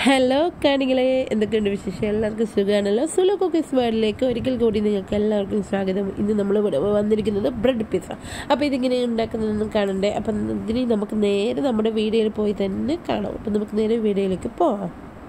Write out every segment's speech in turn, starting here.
hello കാണികളെ എന്തൊക്കെയുണ്ട് വിശേഷം എല്ലാവർക്കും സുഖമാണല്ലോ സുലോ കുക്കീസ് വേർഡിലേക്ക് ഒരിക്കൽ കൂടി നിങ്ങൾക്ക് എല്ലാവർക്കും സ്വാഗതം ഇന്ന് നമ്മൾ ഇവിടെ വന്നിരിക്കുന്നത് ബ്രെഡ് പിസ്സ അപ്പോൾ ഇതിങ്ങനെ ഉണ്ടാക്കുന്നതൊന്നും കാണണ്ടേ അപ്പം ഇതിന് നമുക്ക് നേരെ നമ്മുടെ വീഡിയോയിൽ പോയി തന്നെ കാണാം അപ്പം നമുക്ക് നേരെ വീഡിയോയിലേക്ക് പോവാം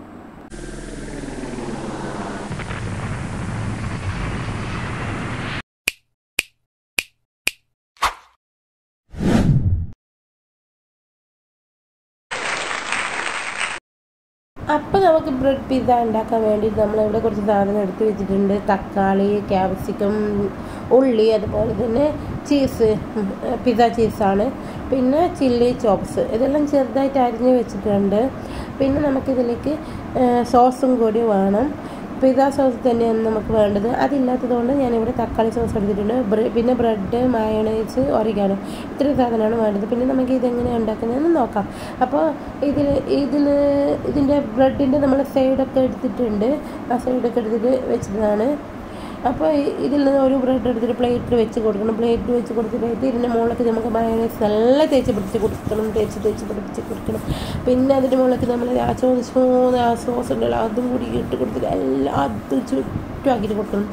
അപ്പോൾ നമുക്ക് ബ്രെഡ് പിസ്സ ഉണ്ടാക്കാൻ വേണ്ടിയിട്ട് നമ്മളിവിടെ കുറച്ച് സാധനം എടുത്ത് വെച്ചിട്ടുണ്ട് തക്കാളി ക്യാപ്സിക്കം ഉള്ളി അതുപോലെ തന്നെ ചീസ് പിസ്സ ചീസാണ് പിന്നെ ചില്ലി ചോപ്സ് ഇതെല്ലാം ചെറുതായിട്ട് അരിഞ്ഞ് വെച്ചിട്ടുണ്ട് പിന്നെ നമുക്കിതിലേക്ക് സോസും കൂടി വേണം പിസ്സ സോസ് തന്നെയാണ് നമുക്ക് വേണ്ടത് അതില്ലാത്തത് കൊണ്ട് ഞാനിവിടെ തക്കാളി സോസ് എടുത്തിട്ടുണ്ട് പിന്നെ ബ്രെഡ് മയണൈസ് ഒറിഗാനോ ഇത്രയും സാധനമാണ് വേണ്ടത് പിന്നെ നമുക്ക് ഇതെങ്ങനെയാണ് ഉണ്ടാക്കുന്നതെന്ന് നോക്കാം അപ്പോൾ ഇതിൽ ഇതിൽ ഇതിൻ്റെ ബ്രെഡിൻ്റെ നമ്മൾ സൈഡൊക്കെ എടുത്തിട്ടുണ്ട് ആ സൈഡൊക്കെ എടുത്തിട്ട് വെച്ചതാണ് അപ്പോൾ ഇതിൽ നിന്ന് ഒരു ബ്രെഡ് എടുത്തിട്ട് പ്ലേറ്റിൽ വെച്ച് കൊടുക്കണം പ്ലേറ്റിൽ വെച്ച് കൊടുത്തിട്ട് ഇതിൻ്റെ മുകളിലേക്ക് നമുക്ക് മയണൈസ് നല്ല തേച്ച് പിടിച്ച് കൊടുക്കണം തേച്ച് തേച്ച് പിടിച്ച് കൊടുക്കണം പിന്നെ അതിൻ്റെ മുകളിലേക്ക് നമ്മൾ ആ ചോന്ന് ചോന്ന് ആ സോസ് ഉണ്ടല്ലോ അതും കൂടി ഇട്ട് കൊടുത്തിട്ട് എല്ലാം അത് ചുറ്റുമാക്കിയിട്ട് കൊടുക്കണം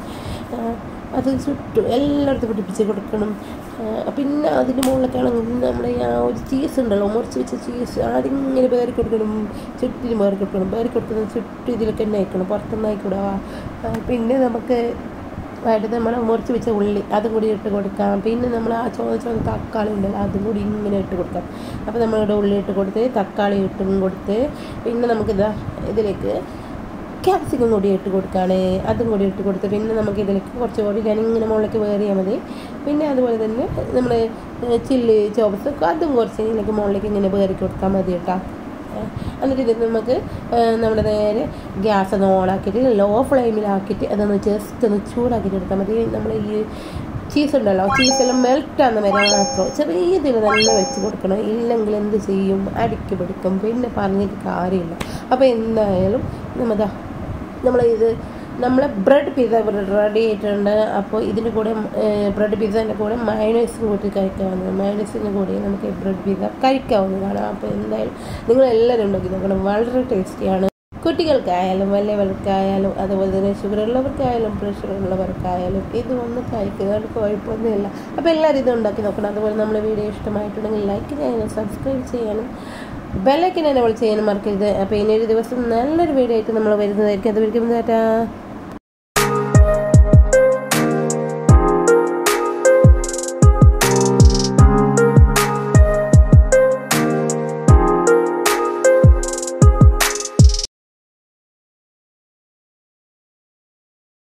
അത് ചുറ്റും എല്ലായിടത്തും പിടിപ്പിച്ച് കൊടുക്കണം പിന്നെ അതിൻ്റെ മുകളിലേക്കാണെങ്കിൽ നമ്മുടെ ആ ഒരു ചീസ് ഉണ്ടല്ലോ മുറിച്ച് വെച്ച ചീസ് അതിങ്ങനെ പേരി കൊടുക്കണം ചുറ്റിനും പേരി കൊടുക്കണം പേരി കൊടുക്കുന്നത് ചുറ്റും ഇതിലൊക്കെ തന്നെ അയക്കണം പുറത്തുനിന്ന് ആയിക്കൂടാ പിന്നെ നമുക്ക് വേണ്ടത് നമ്മൾ മുറിച്ച് വെച്ച ഉള്ളി അതും കൂടി ഇട്ട് കൊടുക്കാം പിന്നെ നമ്മൾ ആ ചുവന്ന ചുവന്ന തക്കാളി ഉണ്ടല്ലോ അതും കൂടി ഇങ്ങനെ ഇട്ട് കൊടുക്കാം അപ്പോൾ നമ്മളിവിടെ ഉള്ളി ഇട്ട് കൊടുത്ത് തക്കാളി ഇട്ടും കൊടുത്ത് പിന്നെ നമുക്കിതാ ഇതിലേക്ക് ക്യാപ്സിക്കം കൂടി ഇട്ട് കൊടുക്കുകയാണ് അതും കൂടി ഇട്ട് കൊടുത്ത് പിന്നെ നമുക്ക് ഇതിലേക്ക് കുറച്ച് കൂടി ഞാനിങ്ങനെ മുകളിലേക്ക് വേറിയാൽ മതി പിന്നെ അതുപോലെ തന്നെ നമ്മൾ ചില്ലി ചോപ്സ് അതും കുറച്ച് ഇതിലേക്ക് മുകളിലേക്ക് ഇങ്ങനെ വേറി കൊടുത്താൽ മതി കേട്ടോ എന്നിട്ട് ഇത് നമുക്ക് നമ്മുടെ നേരെ ഗ്യാസ് ഒന്ന് ഓണാക്കിയിട്ട് ലോ ഫ്ലെയിമിലാക്കിയിട്ട് അതൊന്ന് ജസ്റ്റ് ഒന്ന് ചൂടാക്കിയിട്ട് എടുത്താൽ മതി നമ്മൾ ഈ ചീസ് ഉണ്ടല്ലോ ചീസെല്ലാം മെൽറ്റാന്ന് വരെ മാത്രം ചെറിയ ഇതിൽ തന്നെ വെച്ച് കൊടുക്കണം ഇല്ലെങ്കിൽ എന്ത് ചെയ്യും അടിക്ക് പിടിക്കും പിന്നെ പറഞ്ഞിട്ട് കാര്യമില്ല അപ്പോൾ എന്തായാലും നമ്മതാ നമ്മൾ ഇത് നമ്മളെ ബ്രെഡ് പിസ്സ റെഡി ആയിട്ടുണ്ട് അപ്പോൾ ഇതിൻ്റെ കൂടെ ബ്രെഡ് പിസ്സേൻ്റെ കൂടെ മയണൈസും കൂട്ടി കഴിക്കാവുന്നതാണ് മയണൈസിൻ്റെ കൂടെ നമുക്ക് ബ്രെഡ് പിസ്സ കഴിക്കാവുന്നതാണ് അപ്പോൾ എന്തായാലും നിങ്ങൾ എല്ലാവരും ഉണ്ടാക്കി നോക്കണം വളരെ ടേസ്റ്റിയാണ് കുട്ടികൾക്കായാലും വലിയവർക്കായാലും അതുപോലെ തന്നെ ഷുഗർ ഉള്ളവർക്കായാലും പ്രഷർ ഉള്ളവർക്കായാലും ഇത് ഒന്ന് കഴിക്കുന്നതുകൊണ്ട് കുഴപ്പമൊന്നുമില്ല അപ്പോൾ എല്ലാവരും ഇത് ഉണ്ടാക്കി നോക്കണം അതുപോലെ നമ്മളെ വീഡിയോ ഇഷ്ടമായിട്ടുണ്ടെങ്കിൽ ലൈക്ക് ചെയ്യാനും സബ്സ്ക്രൈബ് ചെയ്യാനും ബെല്ലൈക്കൻ എന്നെ വിളിച്ച് ചെയ്യാനും മറക്കരുത് അപ്പോൾ ഇനി ഒരു ദിവസം നല്ലൊരു വീഡിയോ ആയിട്ട് നമ്മൾ വരുന്നതായിരിക്കും അത് വിളിക്കുമ്പോൾ